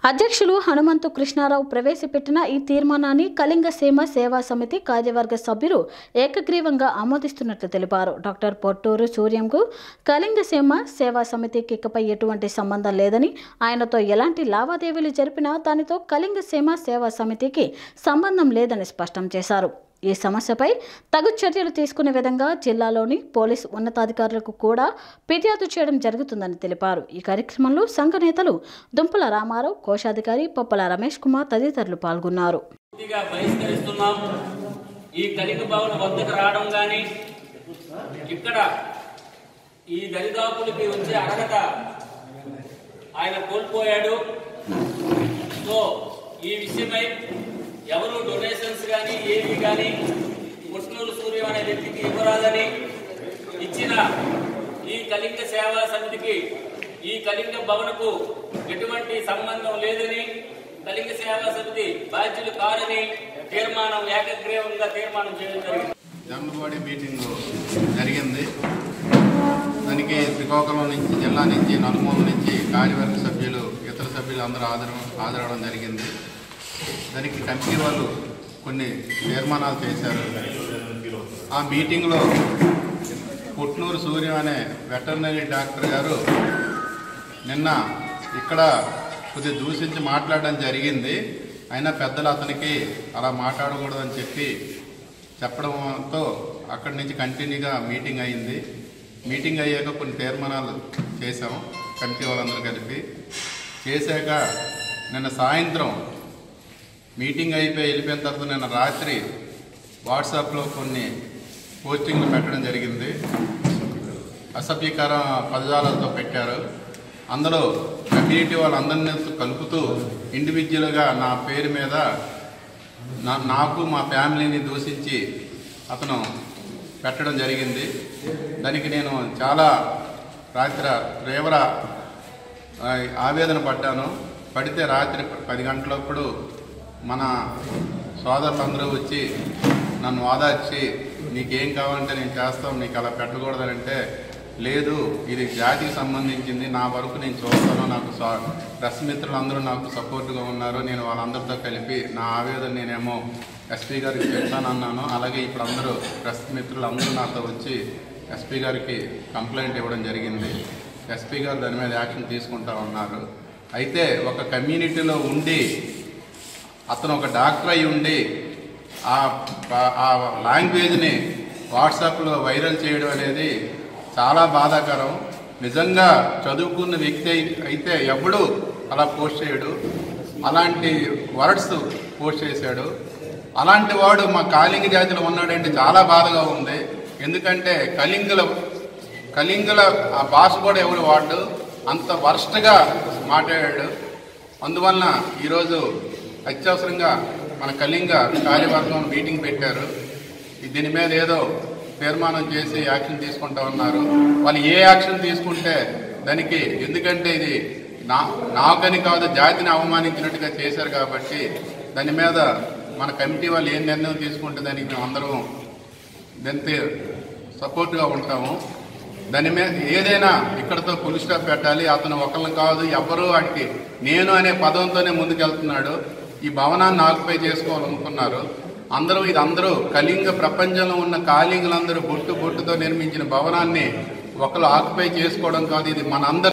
అధ్యక్షులు హనుమంతు కృష్ణారావు ప్రవేశపెట్టిన ఈ తీర్మానాన్ని కళింగ సీమ సేవా సమితి కార్యవర్గ సభ్యులు ఏకగ్రీవంగా ఆమోదిస్తున్నట్లు తెలిపారు డాక్టర్ పొట్టూరు సూర్యంకు కళింగ సీమ సేవా సమితికి ఇకపై ఎటువంటి సంబంధం లేదని ఆయనతో ఎలాంటి లావాదేవీలు జరిపినా దానితో కళింగ సీమ సేవా సమితికి సంబంధం లేదని స్పష్టం చేశారు ఈ సమస్యపై తగు చర్యలు తీసుకునే విధంగా జిల్లాలోని పోలీసు ఉన్నతాధికారులకు కూడా ఫిర్యాదు చేయడం జరుగుతుందని తెలిపారు ఈ కార్యక్రమంలో సంఘ నేతలు దుంపల రామారావు కోశాధికారి పప్పల రమేష్ కుమార్ తదితరులు పాల్గొన్నారు పూర్తిగా బహిష్కరిస్తున్నాం ఈ కలిగి భవన్ వద్దకు రావడం కానీ ఇక్కడ ఈ దరిదాపులకి వచ్చే అర్హత ఆయన కోల్పోయాడు సో ఈ విషయమై ఎవరు డొనేషన్స్ కానీ ఏవి కానీ ముష్నూరు సూర్యం అనే వ్యక్తికి ఇవ్వరాదని ఇచ్చిన ఈ కళింగ సేవా సమితికి ఈ కళింగ భవనకు ఎటువంటి సంబంధం లేదని కళింగ సేవా సమితి బాధ్యులు కారని తీర్మానం ఏకగ్రీవంగా తీర్మానం చేయడం జరిగింది జన్మబాడి మీటింగ్ జరిగింది దానికి శ్రీకాకుళం నుంచి జిల్లా నుంచి నలుమూల నుంచి కార్యవర్గ సభ్యులు ఇతర సభ్యులు అందరూ హాజరు హాజరవడం జరిగింది దానికి కమిటీ వాళ్ళు కొన్ని తీర్మానాలు చేశారు ఆ మీటింగ్లో పుట్నూరు సూర్యం అనే వెటర్నరీ డాక్టర్ గారు నిన్న ఇక్కడ కొద్దిగా దూషించి మాట్లాడడం జరిగింది అయినా పెద్దలు అతనికి అలా మాట్లాడకూడదని చెప్పి చెప్పడంతో అక్కడి నుంచి కంటిన్యూగా మీటింగ్ అయింది మీటింగ్ అయ్యాక కొన్ని తీర్మానాలు చేసాం కమిటీ వాళ్ళందరూ కలిపి చేశాక నిన్న సాయంత్రం మీటింగ్ అయిపోయి వెళ్ళిపోయిన తర్వాత నిన్న రాత్రి వాట్సాప్లో కొన్ని పోస్టింగ్లు పెట్టడం జరిగింది అసభ్యకర పదజాలతో పెట్టారు అందులో కమ్యూనిటీ వాళ్ళందరినీ కలుపుతూ ఇండివిజువల్గా నా పేరు మీద నా నాకు మా ఫ్యామిలీని దూషించి అతను పెట్టడం జరిగింది దానికి నేను చాలా రాత్రి రేవర ఆ, ఆవేదన పడ్డాను పడితే రాత్రి పది గంటలప్పుడు మన సోదరులందరూ వచ్చి నన్ను వాదార్చి నీకేం కావాలంటే నేను చేస్తాం నీకు అలా పెట్టకూడదని అంటే లేదు ఇది జాతికి సంబంధించింది నా వరకు నేను చూస్తాను నాకు స్వా- ప్రెస్ మిత్రులందరూ నాకు సపోర్ట్గా ఉన్నారు నేను వాళ్ళందరితో కలిపి నా ఆవేదన నేనేమో ఎస్పీ గారికి చెప్తానన్నాను అలాగే ఇప్పుడు అందరూ ప్రెస్ మిత్రులు అందరూ నాతో వచ్చి ఎస్పీ గారికి కంప్లైంట్ ఇవ్వడం జరిగింది ఎస్పీ గారు దాని మీద యాక్షన్ తీసుకుంటా ఉన్నారు అయితే ఒక కమ్యూనిటీలో ఉండి అతను ఒక డాక్టర్ అయి ఉండి ఆ ఆ లాంగ్వేజ్ని వాట్సాప్లో వైరల్ చేయడం అనేది చాలా బాధాకరం నిజంగా చదువుకున్న వ్యక్తి అయి- అయితే ఎవడు అలా పోస్ట్ చేయడు అలాంటి వర్డ్స్ పోస్ట్ చేశాడు అలాంటి వాడు మా కాళింగ జాతిలో ఉన్నాడంటే చాలా బాధగా ఉంది ఎందుకంటే కలింగుల కలింగుల ఆ భాష కూడా ఎవరు వాడు అంత వరస్ట్గా మాట్లాడాడు అందువలన ఈరోజు అత్యవసరంగా మన కళింగ కార్యవర్గం మీటింగ్ పెట్టారు ఈ దీని మీద ఏదో తీర్మానం చేసి యాక్షన్ తీసుకుంటా ఉన్నారు వాళ్ళు ఏ యాక్షన్ తీసుకుంటే దానికి ఎందుకంటే ఇది నా నాకని కాదు జాతిని అవమానించినట్టుగా చేశారు కాబట్టి దాని మీద మన కమిటీ వాళ్ళు ఏం నిర్ణయం తీసుకుంటే దానికి మేము అందరం దానికి సపోర్ట్గా ఉంటాము దాని మీద ఏదైనా ఇక్కడతో పులి స్టాప్ పెట్టాలి అతను ఒకళ్ళని కాదు ఎవ్వరూ వాడికి నేను అనే పదంతోనే ముందుకెళ్తున్నాడు ఈ భవనాన్ని ఆక్యుపై చేసుకోవాలనుకున్నారు అందరూ ఇది అందరూ కళింగ ప్రపంచంలో ఉన్న కాళింగులందరూ బొట్టు బొట్టుతో నిర్మించిన భవనాన్ని ఒకరు ఆక్యుపై చేసుకోవడం కాదు ఇది మనందరి